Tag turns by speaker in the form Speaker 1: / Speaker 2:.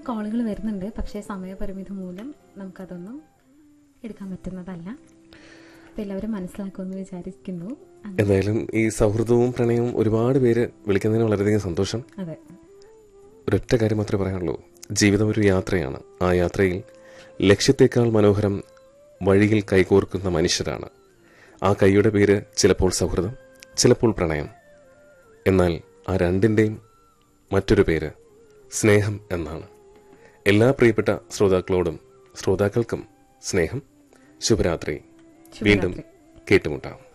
Speaker 1: കോളുകൾ വരുന്നുണ്ട് പക്ഷേ സമയപരിമിതി മൂലം നമുക്കതൊന്നും എടുക്കാൻ പറ്റുന്നതല്ല അപ്പോൾ എല്ലാവരും മനസ്സിലാക്കുമെന്ന് വിചാരിക്കുന്നു അങ്ങനെ-
Speaker 2: എന്തായാലും ഈ സൗഹൃദവും പ്രണയവും ഒരുപാട് പേര് വിളിക്കുന്നതിന് വളരെയധികം സന്തോഷം
Speaker 1: അതെ
Speaker 2: ഒരൊറ്റ കാര്യം മാത്രമേ പറയാനുള്ളൂ ജീവിതം ഒരു യാത്രയാണ് ആ യാത്രയിൽ ലക്ഷ്യത്തെക്കാൾ മനോഹരം വഴിയിൽ കൈകോർക്കുന്ന മനുഷ്യരാണ് ആ കൈയുടെ പേര് ചിലപ്പോൾ സൗഹൃദം ചിലപ്പോൾ പ്രണയം എന്നാൽ ആ രണ്ടിൻ്റെയും മറ്റൊരു പേര് സ്നേഹം എന്നാണ് എല്ലാ പ്രിയപ്പെട്ട ശ്രോതാക്കളോടും ശ്രോതാക്കൾക്കും സ്നേഹം ശുഭരാത്രി വീണ്ടും കേട്ടുമുട്ടാം